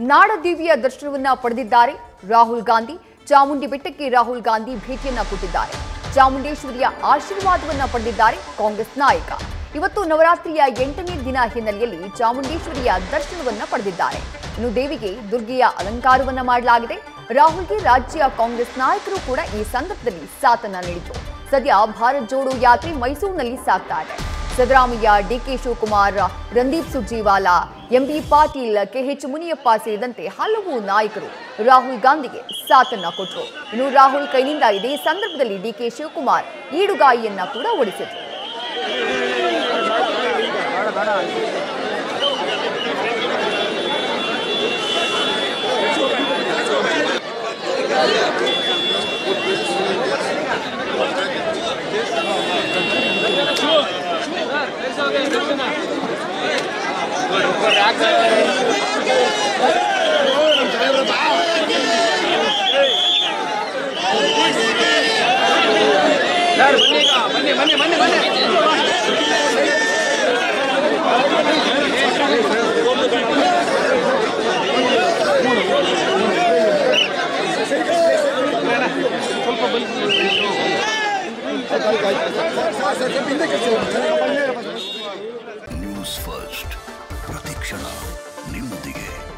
ನಾಡದೇವಿಯ ದರ್ಶನವನ್ನ ಪಡೆದಿದ್ದಾರೆ ರಾಹುಲ್ ಗಾಂಧಿ ಚಾಮುಂಡಿ ಬೆಟ್ಟಕ್ಕೆ ರಾಹುಲ್ ಗಾಂಧಿ ಭೇಟಿಯನ್ನ ಕೊಟ್ಟಿದ್ದಾರೆ ಚಾಮುಂಡೇಶ್ವರಿಯ ಆಶೀರ್ವಾದವನ್ನ ಪಡೆದಿದ್ದಾರೆ ಕಾಂಗ್ರೆಸ್ ನಾಯಕ ಇವತ್ತು ನವರಾತ್ರಿಯ ಎಂಟನೇ ದಿನ ಹಿನ್ನೆಲೆಯಲ್ಲಿ ಚಾಮುಂಡೇಶ್ವರಿಯ ದರ್ಶನವನ್ನ ಪಡೆದಿದ್ದಾರೆ ಇನ್ನು ದೇವಿಗೆ ದುರ್ಗೆಯ ಅಲಂಕಾರವನ್ನ ಮಾಡಲಾಗಿದೆ ರಾಹುಲ್ಗೆ ರಾಜ್ಯ ಕಾಂಗ್ರೆಸ್ ನಾಯಕರು ಕೂಡ ಈ ಸಂದರ್ಭದಲ್ಲಿ ಸಾಥನ್ನ ನೀಡಿದ್ರು ಸದ್ಯ ಭಾರತ್ ಜೋಡೋ ಯಾತ್ರೆ ಮೈಸೂರಿನಲ್ಲಿ ಸಾಗ್ತಾ ಇದೆ Siddaramaiah DK Shivakumar Randeep Surjewala MB Patil KH Muniyappa ಸೇರಿದಂತೆ ಹಲವು ನಾಯಕರು ರಾಹುಲ್ ಗಾಂಧಿಗೆ ಸಾಥನ್ನ ಕೊಟ್ಟರು ಇನ್ನು ರಾಹುಲ್ ಕೈನಿಂದ ಇದೇ ಸಂದರ್ಭದಲ್ಲಿ ಡಿಕೆ ಶಿವಕುಮಾರ್ ಈಡುಗಾಯಿಯನ್ನ ಕೂಡ ಓಡಿಸಿದ್ರು ನ್ಯೂಸ್ ಫಸ್ಟ್ ಪ್ರತಿಕ್ಷಣ ನಿಮ್ಮೊಂದಿಗೆ